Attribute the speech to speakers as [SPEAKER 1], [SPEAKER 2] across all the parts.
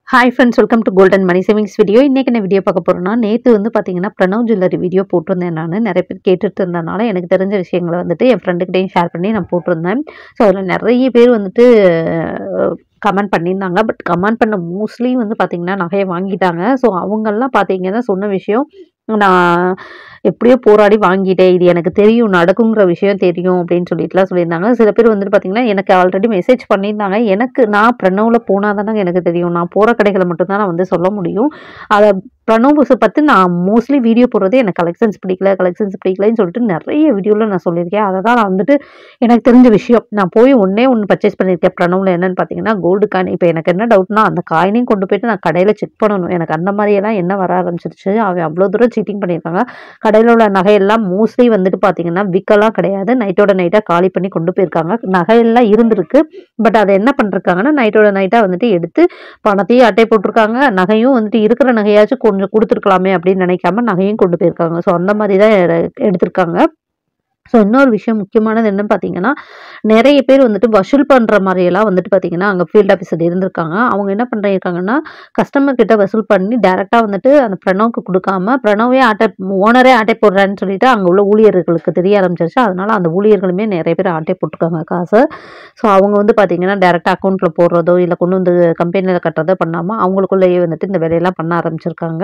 [SPEAKER 1] hi friends welcome to golden money savings video இன்றைக்கி என்ன video பார்க்க போகிறோம்னா நேற்று வந்து பார்த்தீங்கன்னா பிரணவ் ஜுவல்லரி வீடியோ போட்டிருந்தேன் நான் நிறைய பேர் கேட்டுட்டு இருந்தனால எனக்கு தெரிஞ்ச விஷயங்களை வந்துட்டு என் ஃப்ரெண்டுக்கிட்டையும் ஷேர் பண்ணி நான் போட்டிருந்தேன் ஸோ அதில் நிறைய பேர் வந்துட்டு கமெண்ட் பண்ணியிருந்தாங்க பட் கமெண்ட் பண்ண மோஸ்ட்லி வந்து பார்த்தீங்கன்னா நகையை வாங்கிட்டாங்க ஸோ அவங்கெல்லாம் பார்த்தீங்கன்னா சொன்ன விஷயம் நான் எப்படியோ போராடி வாங்கிட்டேன் இது எனக்கு தெரியும் நடக்குங்கிற விஷயம் தெரியும் அப்படின்னு சொல்லிட்டுலாம் சொல்லியிருந்தாங்க சில பேர் வந்துட்டு பார்த்தீங்கன்னா எனக்கு ஆல்ரெடி மெசேஜ் பண்ணியிருந்தாங்க எனக்கு நான் பிரணவில் போனால் தானே எனக்கு தெரியும் நான் போகிற கடைகளை மட்டும்தான் நான் வந்து சொல்ல முடியும் அதை பிரணவ் பற்றி நான் மோஸ்ட்லி வீடியோ போடுறது எனக்கு கலெக்ஷன்ஸ் பிடிக்கல கலெக்ஷன்ஸ் பிடிக்கலன்னு சொல்லிட்டு நிறைய வீடியோவில் நான் சொல்லியிருக்கேன் அதை தான் நான் வந்துட்டு எனக்கு தெரிஞ்ச விஷயம் நான் போய் ஒன்றே ஒன்று பர்ச்சேஸ் பண்ணியிருக்கேன் பிரணவில் என்னன்னு பார்த்தீங்கன்னா கோல்டு காயின் இப்போ எனக்கு என்ன டவுட்னா அந்த காயினையும் கொண்டு போயிட்டு நான் கடையில் செக் பண்ணணும் எனக்கு அந்த மாதிரியெல்லாம் என்ன வர ஆரம்பிச்சிருச்சு அவன் அவ்வளோ தூரம் சீட்டிங் பண்ணியிருக்காங்க கடையில் உள்ள நகையெல்லாம் மோஸ்ட்லி வந்துட்டு பார்த்தீங்கன்னா விற்கலாம் கிடையாது நைட்டோட நைட்டாக காலி பண்ணி கொண்டு போயிருக்காங்க நகையெல்லாம் இருந்திருக்கு பட் அதை என்ன பண்ணிருக்காங்கன்னா நைட்டோட நைட்டாக வந்துட்டு எடுத்து பணத்தையும் அட்டை போட்டிருக்காங்க நகையும் வந்துட்டு இருக்கிற நகையாச்சும் கொஞ்சம் கொடுத்துருக்கலாமே அப்படின்னு நினைக்காம நகையும் கொண்டு போயிருக்காங்க ஸோ அந்த மாதிரி தான் எ- எடுத்திருக்காங்க ஸோ இன்னொரு விஷயம் முக்கியமானது என்னன்னு பார்த்தீங்கன்னா நிறைய பேர் வந்துட்டு வசூல் பண்ணுற மாதிரியெல்லாம் வந்துட்டு பார்த்தீங்கன்னா அங்கே ஃபீல்ட் ஆஃபீஸர் இருந்திருக்காங்க அவங்க என்ன பண்ணியிருக்காங்கன்னா கஸ்டமர் கிட்ட வசூல் பண்ணி டேரெக்டாக வந்துட்டு அந்த பிரணவுக்கு கொடுக்காம பிரணவே ஆட்டை ஓனரே ஆட்டை போடுறான்னு சொல்லிட்டு அங்கே உள்ள ஊழியர்களுக்கு தெரிய ஆரம்பிச்சிருச்சு அதனால அந்த ஊழியர்களுமே நிறைய பேர் ஆட்டை போட்டிருக்காங்க காசை ஸோ அவங்க வந்து பார்த்தீங்கன்னா டேரெக்டாக அக்கௌண்ட்டில் போடுறதோ இல்லை கொண்டு வந்து கம்பெனியில் கட்டுறதோ பண்ணாமல் அவங்களுக்குள்ளேயே வந்துட்டு இந்த வேலையெல்லாம் பண்ண ஆரம்பிச்சிருக்காங்க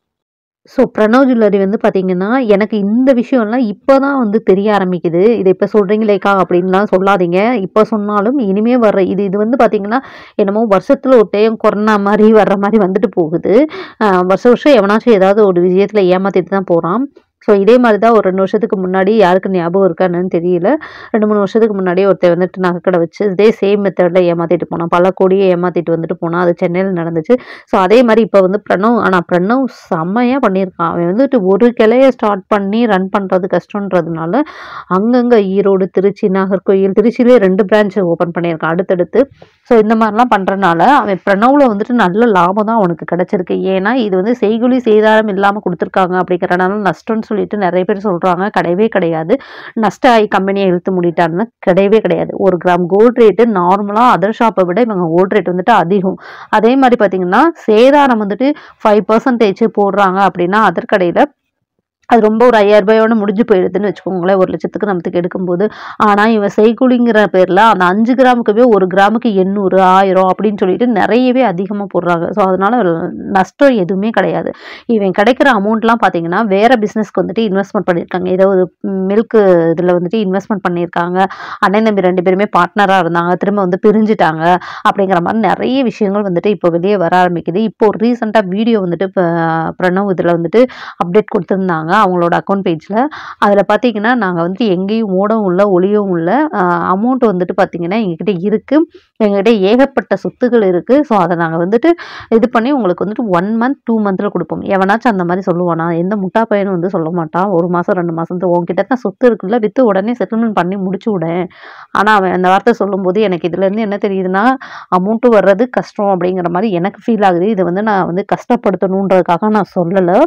[SPEAKER 1] ஸோ பிரணவ் ஜுவல்லரி வந்து பார்த்தீங்கன்னா எனக்கு இந்த விஷயம்லாம் இப்போ தான் வந்து தெரிய ஆரம்பிக்குது இதை இப்போ சொல்கிறீங்களேக்கா அப்படின்லாம் சொல்லாதீங்க இப்போ சொன்னாலும் இனிமே வர்ற இது இது வந்து பார்த்தீங்கன்னா என்னமோ வருஷத்தில் ஒரு டைம் கொரோனா மாதிரி வர்ற மாதிரி வந்துட்டு போகுது ஆஹ் வருஷம் வருஷம் எவனாச்சும் ஏதாவது ஒரு விஷயத்தில் ஏமாத்திட்டு தான் போகிறான் ஸோ இதே மாதிரி தான் ஒரு ரெண்டு வருஷத்துக்கு முன்னாடி யாருக்கு ஞாபகம் இருக்கான்னு தெரியல ரெண்டு மூணு வருஷத்துக்கு முன்னாடி ஒருத்தர் வந்துட்டு நகைக்கடை வச்சு இதே சேம் மெத்தடில் ஏமாத்திட்டு போனான் பல கோடியே ஏமாத்திட்டு வந்துட்டு போனான் அது சென்னையில் நடந்துச்சு ஸோ அதே மாதிரி இப்போ வந்து பிரணவ் ஆனால் பிரணவ் செம்மையாக பண்ணியிருக்கான் அவன் வந்துட்டு ஒரு கிளைய ஸ்டார்ட் பண்ணி ரன் பண்ணுறது கஷ்டன்றதுனால அங்கங்கே ஈரோடு திருச்சி நாகர்கோயில் திருச்சியிலே ரெண்டு பிரான்ச் ஓப்பன் பண்ணியிருக்கான் அடுத்தடுத்து ஸோ இந்த மாதிரிலாம் பண்ணுறனால அவன் பிரணவில் வந்துட்டு நல்ல லாபம் தான் அவனுக்கு கிடச்சிருக்கு ஏன்னா இது வந்து செய்குலி செய்தாரம் இல்லாமல் கொடுத்துருக்காங்க அப்படிங்கிறனால நஷ்டம்னு சொல்லிட்டு நிறைய பேர் சொல்கிறாங்க கிடையவே கிடையாது நஷ்ட ஆகி கம்பெனியை இழுத்து மூடிட்டான்னு கிடையவே கிடையாது ஒரு கிராம் கோல்ட் ரேட்டு நார்மலாக அதர் ஷாப்பை விட இவங்க கோல்ட் ரேட் வந்துட்டு அதிகம் அதே மாதிரி பார்த்தீங்கன்னா சேதாரம் வந்துட்டு ஃபைவ் பர்சன்டேஜ் போடுறாங்க அப்படின்னா அதர் கடையில் அது ரொம்ப ஒரு ஐயாயிரம் ரூபாயோட முடிஞ்சு போயிடுதுன்னு வச்சுக்கோங்களேன் ஒரு லட்சத்துக்கு நமக்கு எடுக்கும்போது ஆனால் இவன் செய்குலிங்கிற பேரில் அந்த அஞ்சு கிராமுக்குவே ஒரு கிராமுக்கு எண்ணூறு ஆயிரம் அப்படின்னு சொல்லிட்டு நிறையவே அதிகமாக போடுறாங்க ஸோ அதனால நஷ்டம் எதுவுமே கிடையாது இவன் கிடைக்கிற அமௌண்ட்லாம் பார்த்தீங்கன்னா வேற பிஸ்னஸ்க்கு வந்துட்டு இன்வெஸ்ட்மெண்ட் பண்ணியிருக்காங்க ஏதோ ஒரு மில்க் இதில் வந்துட்டு இன்வெஸ்ட்மெண்ட் பண்ணியிருக்காங்க அண்ணன் தம்பி ரெண்டு பேருமே பார்ட்னராக இருந்தாங்க திரும்ப வந்து பிரிஞ்சுட்டாங்க அப்படிங்கிற மாதிரி நிறைய விஷயங்கள் வந்துட்டு இப்போ வெளியே வர ஆரம்பிக்குது இப்போ ஒரு ரீசெண்டாக வீடியோ வந்துட்டு இப்போ பிரணவ் இதில் வந்துட்டு அப்டேட் கொடுத்துருந்தாங்க அவங்களோட அக்கௌண்ட் பேஜில் அதில் பார்த்தீங்கன்னா நாங்கள் வந்துட்டு எங்கேயும் ஓடவும் இல்லை ஒளியவும் இல்லை அமௌண்ட் வந்துட்டு பார்த்தீங்கன்னா எங்ககிட்ட இருக்குது எங்ககிட்ட ஏகப்பட்ட சொத்துக்கள் இருக்குது ஸோ அதை நாங்கள் வந்துட்டு இது பண்ணி உங்களுக்கு வந்துட்டு ஒன் மந்த் டூ மந்த்தில் கொடுப்போம் எவனாச்சும் அந்த மாதிரி சொல்லுவானா எந்த முட்டா பையனும் வந்து சொல்ல மாட்டான் ஒரு மாதம் ரெண்டு மாதத்துல உங்ககிட்ட தான் சொத்து இருக்குல்ல விற்று உடனே செட்டில்மெண்ட் பண்ணி முடிச்சு விட ஆனால் அவன் அந்த வார்த்தை சொல்லும்போது எனக்கு இதுலேருந்து என்ன தெரியுதுன்னா அமௌண்ட்டு வர்றது கஷ்டம் அப்படிங்கிற மாதிரி எனக்கு ஃபீல் ஆகுது இது வந்து நான் வந்து கஷ்டப்படுத்தணுன்றதுக்காக நான் சொல்லலை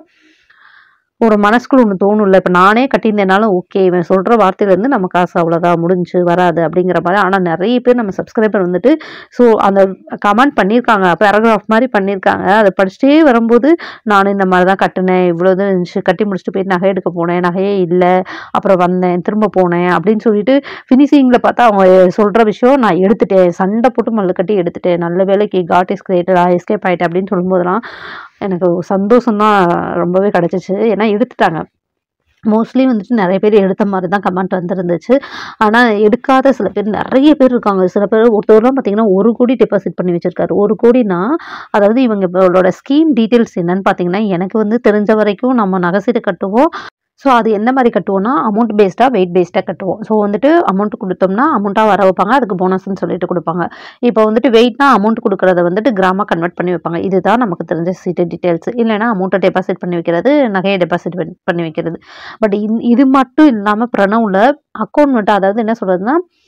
[SPEAKER 1] ஒரு மனசுக்குள்ள ஒன்று தோணும்ல இப்போ நானே கட்டியிருந்தேனாலும் ஓகே இவன் சொல்கிற வார்த்தையிலேருந்து நம்ம காசு அவ்வளோதான் முடிஞ்சு வராது அப்படிங்கிற மாதிரி ஆனால் நிறைய பேர் நம்ம சப்ஸ்கிரைபர் வந்துட்டு ஸோ அந்த கமெண்ட் பண்ணியிருக்காங்க பேராகிராஃப் மாதிரி பண்ணியிருக்காங்க அதை படிச்சுட்டே வரும்போது நான் இந்த மாதிரி தான் கட்டினேன் இவ்வளோ இது இருந்துச்சு கட்டி முடிச்சுட்டு போயிட்டு நகை எடுக்க போனேன் நகையே இல்லை அப்புறம் வந்தேன் திரும்ப போனேன் அப்படின்னு சொல்லிட்டு ஃபினிஷிங்கில் பார்த்தா அவங்க சொல்கிற விஷயம் நான் எடுத்துட்டேன் சண்டை போட்டு மல்லு கட்டி எடுத்துட்டேன் நல்ல வேலைக்கு God is created ah escape ஆகிட்டேன் அப்படின்னு சொல்லும்போதெல்லாம் எனக்கு சந்தோஷம் தான் ரொம்பவே கிடச்சிச்சு ஏன்னா எடுத்துட்டாங்க மோஸ்ட்லி வந்துட்டு நிறைய பேர் எடுத்த மாதிரி தான் கமெண்ட் வந்துருந்துச்சு ஆனால் எடுக்காத சில பேர் நிறைய பேர் இருக்காங்க சில பேர் ஒருத்தர்லாம் பார்த்தீங்கன்னா ஒரு கோடி டெபாசிட் பண்ணி வச்சிருக்காரு ஒரு கோடினா அதாவது இவங்க இவங்களோட ஸ்கீம் டீட்டெயில்ஸ் என்னன்னு பார்த்தீங்கன்னா எனக்கு வந்து தெரிஞ்ச வரைக்கும் நம்ம நகைசீட்டு கட்டுவோம் ஸோ அது எந்த மாதிரி கட்டுவோம்னா அமௌண்ட் பேஸ்டாக வெயிட் பேஸ்டாக கட்டுவோம் ஸோ வந்துட்டு அமௌண்ட் கொடுத்தோம்னா அமௌண்ட்டாக வர வைப்பாங்க அதுக்கு போனஸ்ன்னு சொல்லிட்டு கொடுப்பாங்க இப்போ வந்துட்டு வெயிட்னா அமௌண்ட் கொடுக்குறத வந்துட்டு கிராமாக கன்வெர்ட் பண்ணி வைப்பாங்க இதுதான் நமக்கு தெரிஞ்ச சீட்டு டீட்டெயில்ஸ் இல்லைன்னா அமௌண்ட்டை டெபாசிட் பண்ணி வைக்கிறது நகையை டெபாசிட் பண்ணி வைக்கிறது பட் இது மட்டும் இல்லாமல் பிரணவில் அக்கௌண்ட் மட்டும் அதாவது என்ன சொல்கிறதுனா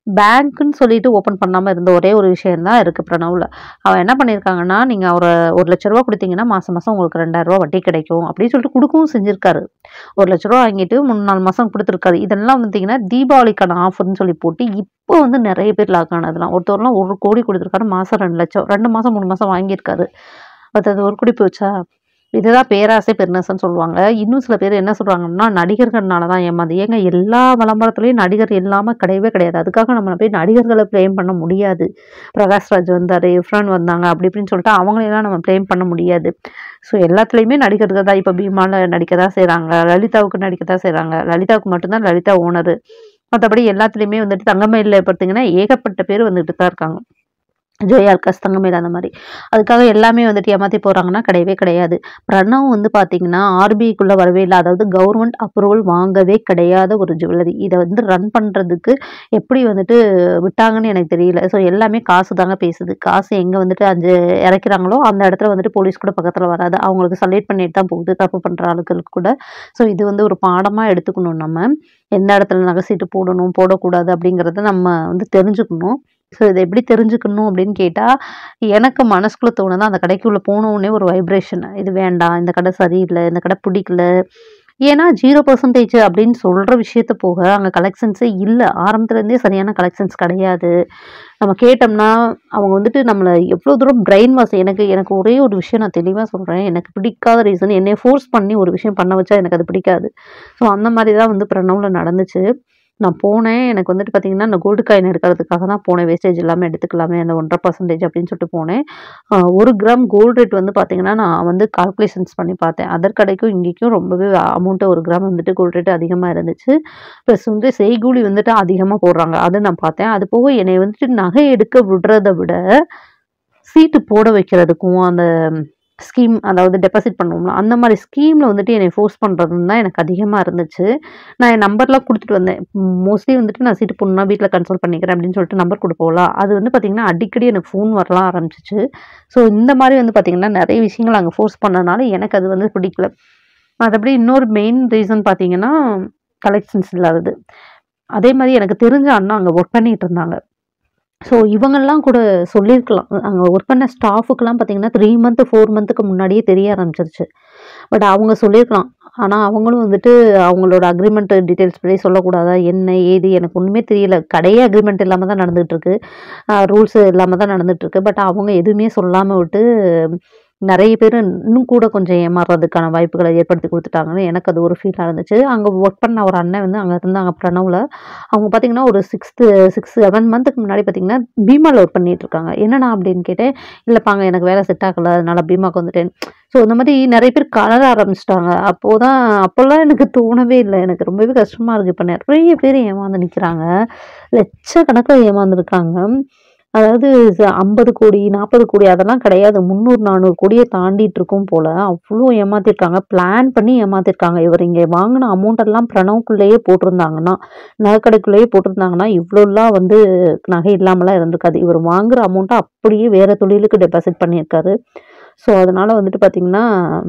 [SPEAKER 1] பேங்க்குன்னு சொல்லிட்டு ஓப்பன் பண்ணாமல் இருந்த ஒரே ஒரு விஷயம் தான் இருக்குது பிரணவில் அவன் என்ன பண்ணியிருக்காங்கன்னா நீங்கள் ஒரு ஒரு லட்ச ரூபா கொடுத்தீங்கன்னா மாதம் மாதம் உங்களுக்கு ரெண்டாயிரம் ரூபா வட்டி கிடைக்கும் அப்படின்னு சொல்லிட்டு கொடுக்கவும் செஞ்சுருக்காரு ஒரு லட்ச ரூபா வாங்கிட்டு மூணு நாலு மாதம் கொடுத்துருக்காரு இதெல்லாம் பார்த்தீங்கன்னா தீபாவளிக்கான ஆஃபர்னு சொல்லி போட்டு இப்போ வந்து நிறைய பேர் லாக் ஆனதுலாம் ஒருத்தவரெலாம் ஒரு கோடி கொடுத்துருக்காரு மாதம் ரெண்டு லட்சம் ரெண்டு மாதம் மூணு மாதம் வாங்கியிருக்காரு பட் அது ஒரு குடி போச்சா இதுதான் பேராசை பெருநசன்னு சொல்லுவாங்க இன்னும் சில பேர் என்ன சொல்றாங்கன்னா நடிகர்கள்னால தான் ஏமாந்து ஏங்க எல்லா விளம்பரத்துலையும் நடிகர் இல்லாமல் கிடையவே கிடையாது அதுக்காக நம்ம போய் நடிகர்களை ப்ளேம் பண்ண முடியாது பிரகாஷ்ராஜ் வந்தார் இர்ஃபான் வந்தாங்க அப்படி இப்படின்னு சொல்லிட்டு அவங்களையெல்லாம் நம்ம ப்ளேம் பண்ண முடியாது ஸோ எல்லாத்துலேயுமே நடிகர்கள் தான் இப்போ பீமால நடிக்க தான் செய்கிறாங்க லலிதாவுக்கு நடிக்க தான் செய்கிறாங்க லலிதாவுக்கு மட்டும்தான் லலிதா ஓனர் மற்றபடி எல்லாத்துலேயுமே வந்துட்டு தங்கமயிலில் பார்த்தீங்கன்னா ஏகப்பட்ட பேர் வந்துட்டு தான் இருக்காங்க ஜெயா அல்காஸ் தங்கமேல் அந்த மாதிரி அதுக்காக எல்லாமே வந்துட்டு ஏமாற்றி போகிறாங்கன்னா கிடையவே கிடையாது பிரணவ் வந்து பார்த்தீங்கன்னா ஆர்பிஐக்குள்ளே வரவே இல்லை அதாவது கவர்மெண்ட் அப்ரூவல் வாங்கவே கிடையாத ஒரு ஜுவல்லரி இதை வந்து ரன் பண்ணுறதுக்கு எப்படி வந்துட்டு விட்டாங்கன்னு எனக்கு தெரியல ஸோ எல்லாமே காசு தாங்க பேசுது காசு எங்கே வந்துட்டு அஞ்சு இறக்கிறாங்களோ அந்த இடத்துல வந்துட்டு போலீஸ் கூட பக்கத்தில் வராது அவங்களுக்கு சல்யூட் பண்ணிட்டு தான் போகுது தப்பு பண்ணுற ஆளுகளுக்கு கூட ஸோ இது வந்து ஒரு பாடமாக எடுத்துக்கணும் நம்ம எந்த இடத்துல நகைசீட்டு போடணும் போடக்கூடாது அப்படிங்கிறத நம்ம வந்து தெரிஞ்சுக்கணும் ஸோ இதை எப்படி தெரிஞ்சுக்கணும் அப்படின்னு கேட்டால் எனக்கு மனசுக்குள்ளே தோணுது அந்த கடைக்குள்ளே போனோடனே ஒரு வைப்ரேஷன் இது வேண்டாம் இந்த கடை சரியில்லை இந்த கடை பிடிக்கல ஏன்னா ஜீரோ பர்சன்டேஜ் அப்படின்னு சொல்கிற விஷயத்த போக அங்கே கலெக்ஷன்ஸே இல்லை ஆரம்பத்துலேருந்தே சரியான கலெக்ஷன்ஸ் கிடையாது நம்ம கேட்டோம்னா அவங்க வந்துட்டு நம்மளை எவ்வளோ தூரம் பிரெயின் வாஷ் எனக்கு எனக்கு ஒரே ஒரு விஷயம் நான் தெளிவாக சொல்கிறேன் எனக்கு பிடிக்காத ரீசன் என்னை ஃபோர்ஸ் பண்ணி ஒரு விஷயம் பண்ண வச்சா எனக்கு அது பிடிக்காது ஸோ அந்த மாதிரி தான் வந்து பிரணவில் நடந்துச்சு நான் போனேன் எனக்கு வந்துட்டு பார்த்தீங்கன்னா அந்த கோல்டு காயின் எடுக்கிறதுக்காக தான் போனேன் வேஸ்டேஜ் இல்லாமல் எடுத்துக்கலாமே அந்த ஒன்றரை பர்சன்டேஜ் அப்படின்னு சொல்லிட்டு போனேன் ஆஹ் ஒரு கிராம் கோல்டு ரேட் வந்து பார்த்தீங்கன்னா நான் வந்து கால்குலேஷன்ஸ் பண்ணி பார்த்தேன் அதர் கடைக்கும் இங்கேக்கும் ரொம்பவே அமௌண்ட்டு ஒரு கிராம் வந்துட்டு கோல்டு ரேட் அதிகமாக இருந்துச்சு ப்ளஸ் வந்து செய்கூலி வந்துட்டு அதிகமாக போடுறாங்க அதை நான் பார்த்தேன் அது போக என்னை வந்துட்டு நகை எடுக்க விடுறதை விட சீட்டு போட வைக்கிறதுக்கும் அந்த ஸ்கீம் அதாவது டெபாசிட் பண்ணுவோம்ல அந்த மாதிரி ஸ்கீமில் வந்துட்டு என்னை ஃபோர்ஸ் பண்ணுறதுன்னு தான் எனக்கு அதிகமாக இருந்துச்சு நான் என் நம்பர்லாம் கொடுத்துட்டு வந்தேன் மோஸ்ட்லி வந்துட்டு நான் சீட்டு போடணும்னா வீட்டில் கன்சல்ட் பண்ணிக்கிறேன் அப்படின்னு சொல்லிட்டு நம்பர் கொடுப்போம்ல அது வந்து பார்த்திங்கன்னா அடிக்கடி எனக்கு ஃபோன் வரலாம் ஆரம்பிச்சிச்சு ஸோ இந்த மாதிரி வந்து பார்த்திங்கன்னா நிறைய விஷயங்கள் அங்கே ஃபோர்ஸ் பண்ணனால எனக்கு அது வந்து பிடிக்கல மற்றபடி இன்னொரு மெயின் ரீசன் பார்த்தீங்கன்னா கலெக்ஷன்ஸ் இல்லாதது அதே மாதிரி எனக்கு தெரிஞ்ச அண்ணா அங்கே ஒர்க் பண்ணிட்டு இருந்தாங்க ஸோ இவங்கெல்லாம் கூட சொல்லியிருக்கலாம் அங்கே ஒர்க் பண்ண ஸ்டாஃபுக்கெல்லாம் பார்த்தீங்கன்னா த்ரீ மந்த்து ஃபோர் மந்த்துக்கு முன்னாடியே தெரிய ஆரம்பிச்சிருச்சு பட் அவங்க சொல்லியிருக்கலாம் ஆனால் அவங்களும் வந்துட்டு அவங்களோட அக்ரிமெண்ட் டீட்டெயில்ஸ் படி சொல்லக்கூடாதா என்ன ஏது எனக்கு ஒன்றுமே தெரியல கடையே அக்ரிமெண்ட் இல்லாமல் தான் நடந்துகிட்டு இருக்கு ரூல்ஸ் இல்லாமல் தான் நடந்துட்டு இருக்கு பட் அவங்க எதுவுமே சொல்லாமல் விட்டு நிறைய பேர் இன்னும் கூட கொஞ்சம் ஏமாறுறதுக்கான வாய்ப்புகளை ஏற்படுத்தி கொடுத்துட்டாங்கன்னு எனக்கு அது ஒரு ஃபீலாக இருந்துச்சு அங்கே ஒர்க் பண்ண ஒரு அண்ணன் வந்து அங்கே இருந்தாங்க பிரணவில் அவங்க பார்த்தீங்கன்னா ஒரு சிக்ஸ்த்து சிக்ஸ் செவன் மந்த்துக்கு முன்னாடி பார்த்தீங்கன்னா பீமாவில் ஒர்க் பண்ணிட்டு இருக்காங்க என்னண்ணா அப்படின்னு கேட்டேன் இல்லைப்பாங்க எனக்கு வேலை செட் ஆகலை அதனால பீமாக்கு வந்துட்டேன் ஸோ இந்த மாதிரி நிறைய பேர் கலர ஆரம்பிச்சிட்டாங்க அப்போது தான் அப்போல்லாம் எனக்கு தோணவே இல்லை எனக்கு ரொம்பவே கஷ்டமாக இருக்குது இப்போ நிறைய பேர் ஏமாந்து நிற்கிறாங்க லட்சக்கணக்கில் ஏமாந்துருக்காங்க அதாவது ஐம்பது கோடி நாற்பது கோடி அதெல்லாம் கிடையாது முந்நூறு நானூறு கோடியை தாண்டிட்டு இருக்கும் போல் அவ்வளோ ஏமாத்திருக்காங்க பிளான் பண்ணி ஏமாத்திருக்காங்க இவர் இங்கே வாங்கின அமௌண்ட் எல்லாம் பிரணவுக்குள்ளேயே போட்டிருந்தாங்கன்னா நகைக்கடைக்குள்ளேயே போட்டிருந்தாங்கன்னா இவ்வளோலாம் வந்து நகை இல்லாமலாம் இருந்திருக்காது இவர் வாங்குற அமௌண்ட்டை அப்படியே வேற தொழிலுக்கு டெபாசிட் பண்ணியிருக்காரு ஸோ அதனால வந்துட்டு பார்த்தீங்கன்னா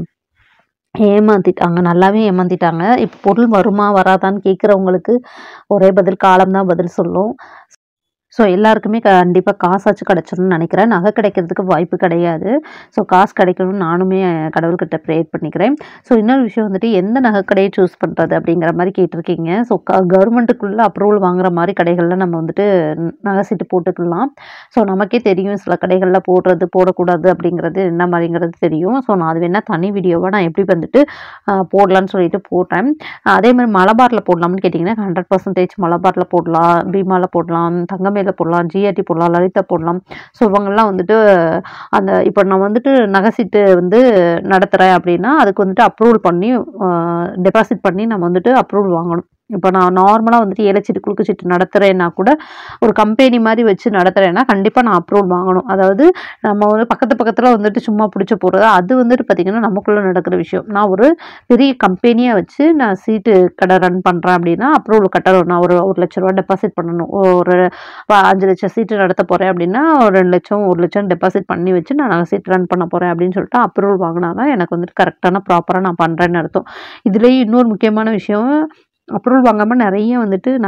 [SPEAKER 1] ஏமாத்திட்டாங்க நல்லாவே ஏமாத்திட்டாங்க இப்போ பொருள் வருமா வராதான்னு கேட்குறவங்களுக்கு ஒரே பதில் காலம்தான் பதில் சொல்லும் ஸோ எல்லாருக்குமே கண்டிப்பாக காசாச்சும் கிடச்சிரும்னு நினைக்கிறேன் நகை கிடைக்கிறதுக்கு வாய்ப்பு கிடையாது ஸோ காசு கிடைக்கணும்னு நானுமே கடவுள்கிட்ட ப்ரேயர் பண்ணிக்கிறேன் ஸோ இன்னொரு விஷயம் வந்துட்டு எந்த நகை கடையை சூஸ் பண்ணுறது அப்படிங்கிற மாதிரி கேட்டிருக்கீங்க ஸோ க கவர்மெண்ட்டுக்குள்ளே அப்ரூவல் வாங்குற மாதிரி கடைகளில் நம்ம வந்துட்டு நகை சீட்டு போட்டுக்கலாம் ஸோ நமக்கே தெரியும் சில கடைகளில் போடுறது போடக்கூடாது அப்படிங்கிறது என்ன மாதிரிங்கிறது தெரியும் ஸோ நான் அது வேணால் தனி வீடியோவாக நான் எப்படி வந்துட்டு ஆஹ், போடலான்னு சொல்லிட்டு போடுறேன் அதே மாதிரி மலபாரில் போடலாம்னு கேட்டிங்கன்னா ஹண்ட்ரட் பர்சன்டேஜ் மலபாரில் போடலாம் பீமாவில் போடலாம் தங்கமேல போடலாம் ஜிஆர்டி போடலாம் லலிதா போடலாம் ஸோ இவங்கெல்லாம் வந்துட்டு அந்த இப்போ நான் வந்துட்டு நகை சீட்டு வந்து நடத்துகிறேன் அப்படின்னா அதுக்கு வந்துட்டு அப்ரூவல் பண்ணி டெபாசிட் பண்ணி நம்ம வந்துட்டு அப்ரூவல் வாங்கணும் இப்போ நான் நார்மலாக வந்துட்டு ஏலச்சீட்டு குலுக்கு சீட்டு நடத்துகிறேன்னா கூட ஒரு கம்பெனி மாதிரி வச்சு நடத்துகிறேன்னா கண்டிப்பாக நான் அப்ரூவல் வாங்கணும் அதாவது நம்ம வந்து பக்கத்து பக்கத்தில் வந்துட்டு சும்மா பிடிச்ச போடுறது அது வந்துட்டு பார்த்திங்கன்னா நமக்குள்ளே நடக்கிற விஷயம் நான் ஒரு பெரிய கம்பெனியாக வச்சு நான் சீட்டு கடை ரன் பண்ணுறேன் அப்படின்னா அப்ரூவல் கட்டணும் நான் ஒரு ஒரு லட்ச ரூபா டெபாசிட் பண்ணணும் ஒரு ப- அஞ்சு லட்சம் சீட்டு நடத்த போகிறேன் அப்படின்னா ஒரு ரெண்டு லட்சம் ஒரு லட்சம் டெபாசிட் பண்ணி வச்சு நான் சீட் ரன் பண்ண போகிறேன் அப்படின்னு சொல்லிட்டு அப்ரூவல் வாங்கினா தான் எனக்கு வந்துட்டு கரெக்டான ப்ராப்பராக நான் பண்ணுறேன்னு அர்த்தம் இதுலேயும் இன்னொரு முக்கியமான விஷயம் அப்ரூவல் வாங்காமல் நிறைய வந்துட்டு நகை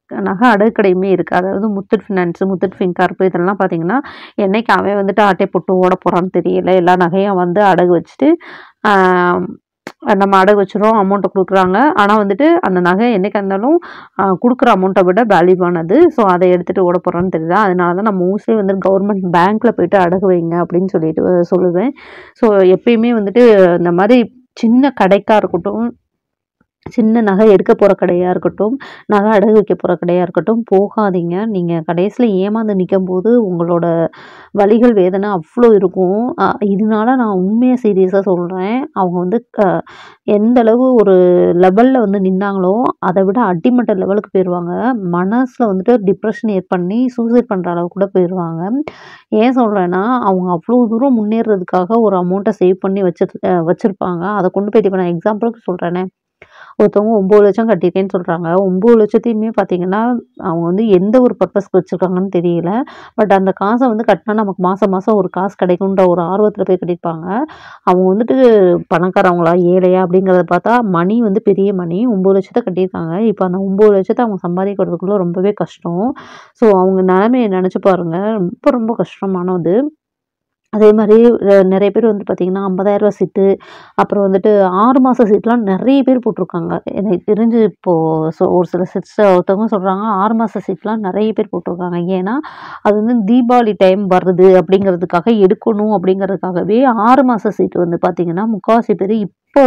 [SPEAKER 1] நகை அடகு கடையுமே இருக்குது அதாவது முத்தூட் ஃபினான்ஸு முத்தூட் ஃபின்கார்ப்பு இதெல்லாம் பார்த்தீங்கன்னா என்னைக்கு அவன் வந்துட்டு ஆட்டை போட்டு ஓட போகிறான்னு தெரியல எல்லா நகையும் வந்து அடகு வச்சுட்டு ஆஹ், நம்ம அடகு வச்சிரும் அமௌண்ட்டை கொடுக்குறாங்க ஆனால் வந்துட்டு அந்த நகை என்னைக்கா இருந்தாலும் ஆஹ், கொடுக்குற அமௌண்ட்டை விட வேல்யூவானது ஸோ அதை எடுத்துகிட்டு ஓட போகிறோன்னு தெரியல அதனால தான் நான் மோஸ்ட்லி வந்து கவர்மெண்ட் பேங்க்கில் போயிட்டு அடகு வைங்க அப்படின்னு சொல்லிட்டு அஹ், சொல்லுவேன் ஸோ எப்பயுமே வந்துட்டு இந்த மாதிரி சின்ன கடைக்கா இருக்கட்டும் சின்ன நகை எடுக்க போகிற கடையாக இருக்கட்டும் நகை அடகு வைக்க போகிற கடையாக இருக்கட்டும் போகாதீங்க நீங்கள் கடைசியில் ஏமாந்து நிக்கும்போது உங்களோட வலிகள் வேதனை அவ்வளோ இருக்கும் அஹ் இதனால நான் உண்மையாக சீரியஸாக சொல்கிறேன் அவங்க வந்து க எந்த அளவு ஒரு லெவலில் வந்து நின்னாங்களோ அதை விட அடிமட்ட லெவலுக்கு போயிடுவாங்க மனசில் வந்துட்டு டிப்ரெஷன் ஏற் பண்ணி சூசைட் பண்ணுற அளவுக்கு கூட போயிடுவாங்க ஏன் சொல்கிறேன்னா அவங்க அவ்வளோ தூரம் முன்னேறதுக்காக ஒரு அமௌண்ட்டை சேவ் பண்ணி வச்சிரு அஹ் வச்சிருப்பாங்க அதை கொண்டு போயிட்டு இப்போ நான் எக்ஸாம்பிளுக்கு சொல்கிறேனே ஒருத்தவங்க ஒம்பது லட்சம் கட்டியிருக்கேன்னு சொல்கிறாங்க ஒம்பது லட்சத்தையுமே பார்த்தீங்கன்னா அவங்க வந்து எந்த ஒரு பர்பஸ்க்கு வச்சுருக்காங்கன்னு தெரியல பட் அந்த காசை வந்து கட்டினா நமக்கு மாதம் மாதம் ஒரு காசு கிடைக்குன்ற ஒரு ஆர்வத்தில் போய் கட்டியிருப்பாங்க அவங்க வந்துட்டு பணக்காரவங்களா ஏழையா அப்படிங்கிறத பார்த்தா மணி வந்து பெரிய மணி ஒம்பது லட்சத்தை கட்டியிருக்காங்க இப்போ அந்த ஒம்பது லட்சத்தை அவங்க சம்பாதிக்கிறதுக்குள்ள ரொம்பவே கஷ்டம் ஸோ அவங்க நிலைமையை நினச்சி பாருங்க ரொம்ப ரொம்ப கஷ்டமானது அதே மாதிரி அஹ், நிறைய பேர் வந்து பார்த்தீங்கன்னா ஐம்பதாயிரரூவா சீட்டு அப்புறம் வந்துட்டு ஆறு மாத சீட்லாம் நிறைய பேர் போட்டிருக்காங்க எனக்கு தெரிஞ்சு இப்போது ஸோ ஒரு சில சிட்ஸ் ஒருத்தவங்க சொல்கிறாங்க ஆறு மாத சீட்லாம் நிறைய பேர் போட்டிருக்காங்க ஏன்னா அது வந்து தீபாவளி டைம் வருது அப்படிங்கிறதுக்காக எடுக்கணும் அப்படிங்கிறதுக்காகவே ஆறு மாத சீட்டு வந்து பார்த்தீங்கன்னா முக்கால்வாசி பேர் இப்போ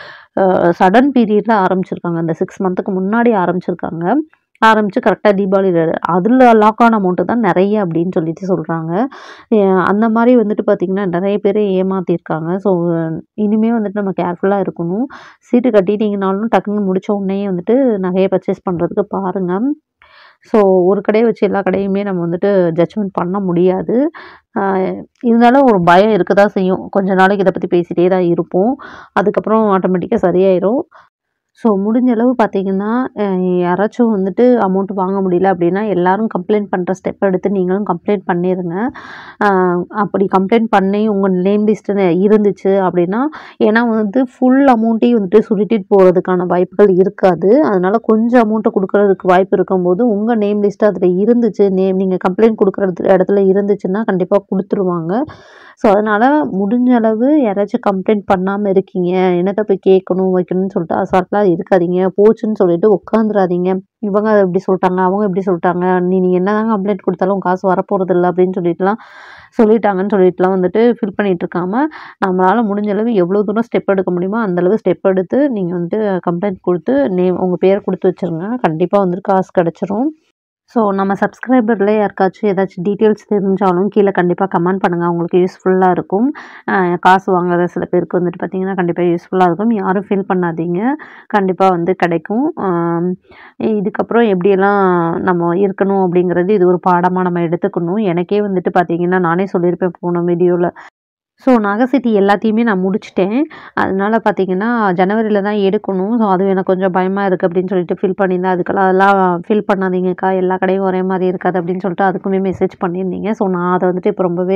[SPEAKER 1] சடன் பீரியடில் ஆரம்பிச்சிருக்காங்க அந்த சிக்ஸ் மந்த்துக்கு முன்னாடி ஆரம்பிச்சிருக்காங்க ஆரம்பித்து கரெக்டாக தீபாவளியில் அதில் லாக் ஆன அமௌண்ட்டு தான் நிறைய அப்படின்னு சொல்லிட்டு சொல்கிறாங்க அந்த மாதிரி வந்துட்டு பார்த்திங்கன்னா நிறைய பேர் ஏமாற்றிருக்காங்க ஸோ இனிமேல் வந்துட்டு நம்ம கேர்ஃபுல்லாக இருக்கணும் சீட்டு கட்டிட்டீங்கனாலும் டக்குன்னு முடிச்ச உடனே வந்துட்டு நகையை பர்ச்சேஸ் பண்ணுறதுக்கு பாருங்கள் ஸோ ஒரு கடையை வச்சு எல்லா கடையுமே நம்ம வந்துட்டு ஜட்ஜ்மெண்ட் பண்ண முடியாது ஆஹ் இருந்தாலும் ஒரு பயம் இருக்க தான் செய்யும் கொஞ்ச நாளைக்கு இதை பற்றி பேசிகிட்டே தான் இருப்போம் அதுக்கப்புறம் ஆட்டோமேட்டிக்காக சரியாயிரும் ஸோ முடிஞ்ச அளவு பார்த்தீங்கன்னா அஹ் யாராச்சும் வந்துட்டு அமௌண்ட் வாங்க முடியல அப்படின்னா எல்லாரும் கம்ப்ளைண்ட் பண்ணுற ஸ்டெப் எடுத்து நீங்களும் கம்ப்ளைண்ட் பண்ணிடுங்க ஆஹ் அப்படி கம்ப்ளைண்ட் பண்ணி உங்கள் நேம் லிஸ்ட்டு இருந்துச்சு அப்படின்னா ஏன்னா வந்து ஃபுல் அமௌண்ட்டையும் வந்துட்டு சுருட்டிட்டு போகிறதுக்கான வாய்ப்புகள் இருக்காது அதனால கொஞ்சம் அமௌண்ட்டை கொடுக்கறதுக்கு வாய்ப்பு இருக்கும்போது உங்கள் நேம் லிஸ்ட் அதில் இருந்துச்சு நேம் நீங்கள் கம்ப்ளைண்ட் கொடுக்குற இடத்துல இருந்துச்சுன்னா கண்டிப்பாக கொடுத்துருவாங்க ஸோ அதனால் முடிஞ்ச அளவு யாராச்சும் கம்ப்ளைண்ட் பண்ணாமல் இருக்கீங்க என்னத்தை போய் கேட்கணும் வைக்கணும்னு சொல்லிட்டு அசால்ட்டாக இருக்காதீங்க போச்சுன்னு சொல்லிட்டு உட்காந்துராதீங்க இவங்க அதை இப்படி சொல்லிட்டாங்க அவங்க இப்படி சொல்லிட்டாங்க நீ நீ என்னதான் கம்ப்ளைண்ட் கொடுத்தாலும் காசு வரப்போகிறது இல்லை அப்படின்னு சொல்லிட்டுலாம் சொல்லிட்டாங்கன்னு சொல்லிட்டுலாம் வந்துட்டு ஃபில் பண்ணிட்டு இருக்காம நம்மளால் முடிஞ்ச அளவு எவ்வளோ தூரம் ஸ்டெப் எடுக்க முடியுமோ அந்த அளவு ஸ்டெப் எடுத்து நீங்கள் வந்துட்டு கம்ப்ளைண்ட் கொடுத்து நேம் உங்கள் பேர் கொடுத்து வச்சுருங்க கண்டிப்பாக வந்துட்டு காசு கிடச்சிரும் ஸோ நம்ம சப்ஸ்கிரைபரில் யாருக்காச்சும் ஏதாச்சும் டீட்டெயில்ஸ் தெரிஞ்சாலும் கீழே கண்டிப்பாக கமெண்ட் பண்ணுங்கள் அவங்களுக்கு யூஸ்ஃபுல்லாக இருக்கும் அஹ் காசு வாங்குற சில பேருக்கு வந்துட்டு பார்த்திங்கன்னா கண்டிப்பாக யூஸ்ஃபுல்லாக இருக்கும் யாரும் ஃபீல் பண்ணாதீங்க கண்டிப்பாக வந்து கிடைக்கும் ஆம், இதுக்கப்புறம் எப்படியெல்லாம் நம்ம இருக்கணும் அப்படிங்கிறது இது ஒரு பாடமாக நம்ம எடுத்துக்கணும் எனக்கே வந்துட்டு பார்த்திங்கன்னா நானே சொல்லியிருப்பேன் போன வீடியோவில் ஸோ நகை சிட்டி எல்லாத்தையுமே நான் முடிச்சிட்டேன் அதனால பார்த்தீங்கன்னா ஜனவரியில் தான் எடுக்கணும் ஸோ அது எனக்கு கொஞ்சம் பயமாக இருக்குது அப்படின்னு சொல்லிட்டு ஃபில் பண்ணியிருந்தேன் அதுக்கெல்லாம் அதெல்லாம் ஃபில் பண்ணாதீங்கக்கா எல்லா கடையும் ஒரே மாதிரி இருக்காது அப்படின்னு சொல்லிட்டு அதுக்குமே மெசேஜ் பண்ணியிருந்தீங்க ஸோ நான் அதை வந்துட்டு இப்போ ரொம்பவே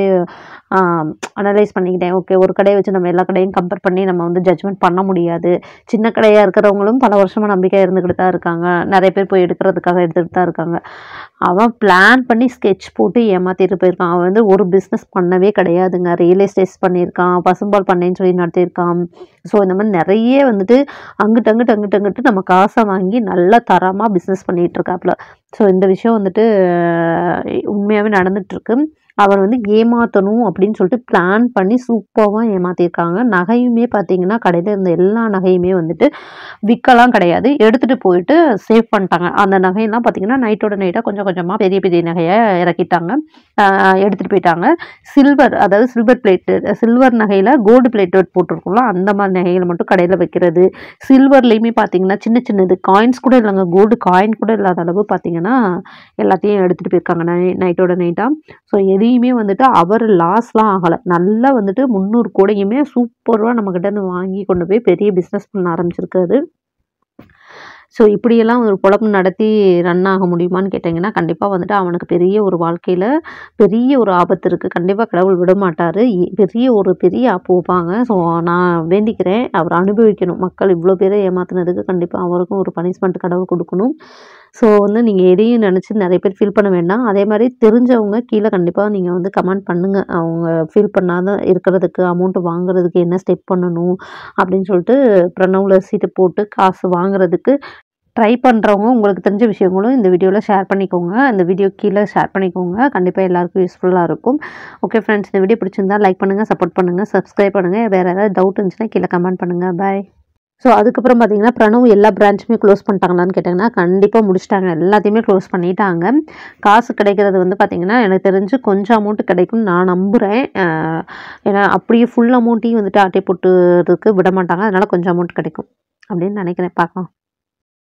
[SPEAKER 1] அனலைஸ் பண்ணிக்கிட்டேன் ஓகே ஒரு கடையை வச்சு நம்ம எல்லா கடையும் கம்பேர் பண்ணி நம்ம வந்து ஜட்ஜ்மெண்ட் பண்ண முடியாது சின்ன கடையாக இருக்கிறவங்களும் பல வருஷமாக நம்பிக்கையாக இருந்துக்கிட்டு தான் இருக்காங்க நிறைய பேர் போய் எடுக்கிறதுக்காக எடுத்துகிட்டு தான் இருக்காங்க அவன் பிளான் பண்ணி ஸ்கெட்ச் போட்டு ஏமாத்திட்டு போயிருக்கான் அவன் வந்து ஒரு பிஸ்னஸ் பண்ணவே கிடையாதுங்க ரியல் எஸ்டேட்ஸ் பண்ணியிருக்கான் பசும்பால் பண்ணைன்னு சொல்லி நடத்தியிருக்கான் ஸோ இந்த மாதிரி நிறைய வந்துட்டு அங்கிட்டு அங்கிட்டு அங்கிட்டு அங்கிட்டு நம்ம காசை வாங்கி நல்லா தரமாக பிஸ்னஸ் பண்ணிகிட்டு இருக்காப்புல ஸோ இந்த விஷயம் வந்துட்டு உண்மையாகவே நடந்துகிட்ருக்கு அவர் வந்து ஏமாற்றணும் அப்படின்னு சொல்லிட்டு பிளான் பண்ணி சூப்பராக ஏமாற்றிருக்காங்க நகையுமே பார்த்தீங்கன்னா கடையில் இருந்த எல்லா நகையுமே வந்துட்டு விற்கலாம் கிடையாது எடுத்துகிட்டு போயிட்டு சேவ் பண்ணிட்டாங்க அந்த நகையெல்லாம் பார்த்தீங்கன்னா நைட்டோட நைட்டாக கொஞ்சம் கொஞ்சமாக பெரிய பெரிய நகையை இறக்கிட்டாங்க ஆஹ் எடுத்துகிட்டு போயிட்டாங்க சில்வர் அதாவது சில்வர் பிளேட்டு சில்வர் நகையில் கோல்டு பிளேட் போட்டிருக்கோம்ல அந்த மாதிரி நகைகளை மட்டும் கடையில் வைக்கிறது சில்வர்லேயுமே பார்த்தீங்கன்னா சின்ன சின்னது காயின்ஸ் கூட இல்லைங்க கோல்டு காயின் கூட இல்லாத அளவு பார்த்தீங்கன்னா எல்லாத்தையும் எடுத்துகிட்டு போயிருக்காங்க நை நைட்டோட நைட்டாக ஸோ எதையுமே வந்துட்டு அவர் லாஸ்லாம் ஆகலை நல்லா வந்துட்டு முந்நூறு கூடையுமே சூப்பராக நம்மக்கிட்ட இருந்து வாங்கி கொண்டு போய் பெரிய பிஸ்னஸ் பண்ண ஆரம்பிச்சிருக்காரு ஸோ இப்படியெல்லாம் ஒரு பொழப்பு நடத்தி ரன் ஆக முடியுமான்னு கேட்டிங்கன்னா கண்டிப்பாக வந்துட்டு அவனுக்கு பெரிய ஒரு வாழ்க்கையில் பெரிய ஒரு ஆபத்து இருக்குது கண்டிப்பாக கடவுள் விட மாட்டார் பெரிய ஒரு பெரிய ஆப்பு வைப்பாங்க ஸோ நான் வேண்டிக்கிறேன் அவர் அனுபவிக்கணும் மக்கள் இவ்வளோ பேரை ஏமாத்துனதுக்கு கண்டிப்பாக அவருக்கும் ஒரு பனிஷ்மெண்ட் கடவுள் கொடுக்கணும் ஸோ வந்து நீங்கள் எதையும் நினச்சி நிறைய பேர் ஃபீல் பண்ண வேண்டாம் அதே மாதிரி தெரிஞ்சவங்க கீழே கண்டிப்பாக நீங்கள் வந்து கமெண்ட் பண்ணுங்கள் அவங்க ஃபீல் பண்ணாத இருக்கிறதுக்கு அமௌண்ட் வாங்குறதுக்கு என்ன ஸ்டெப் பண்ணணும் அப்படின்னு சொல்லிட்டு ப்ரணவில் சீட்டு போட்டு காசு வாங்குறதுக்கு ட்ரை பண்ணுறவங்க உங்களுக்கு தெரிஞ்ச விஷயங்களும் இந்த வீடியோவில் ஷேர் பண்ணிக்கோங்க இந்த வீடியோ கீழே ஷேர் பண்ணிக்கோங்க கண்டிப்பாக எல்லாருக்கும் யூஸ்ஃபுல்லாக இருக்கும் ஓகே ஃப்ரெண்ட்ஸ் இந்த வீடியோ பிடிச்சிருந்தா லைக் பண்ணுங்கள் சப்போர்ட் பண்ணுங்கள் சப்ஸ்கிரைப் பண்ணுங்கள் வேறு ஏதாவது டவுட் இருந்துச்சுன்னா கீழே கமெண்ட் பண்ணுங்கள் பாய் ஸோ அதுக்கப்புறம் பார்த்தீங்கன்னா பிரணவ் எல்லா பிரான்ச்சுமே க்ளோஸ் பண்ணிட்டாங்களான்னு கேட்டிங்கன்னா கண்டிப்பாக முடிச்சிட்டாங்க எல்லாத்தையுமே க்ளோஸ் பண்ணிட்டாங்க காசு கிடைக்கிறது வந்து பார்த்திங்கன்னா எனக்கு தெரிஞ்சு கொஞ்சம் அமௌண்ட்டு கிடைக்கும்னு நான் நம்புகிறேன் ஏன்னா அப்படியே ஃபுல் அமௌண்ட்டையும் வந்துட்டு ஆட்டை போட்டுறதுக்கு விட மாட்டாங்க அதனால் கொஞ்சம் அமௌண்ட் கிடைக்கும் அப்படின்னு நினைக்கிறேன் பார்க்கலாம்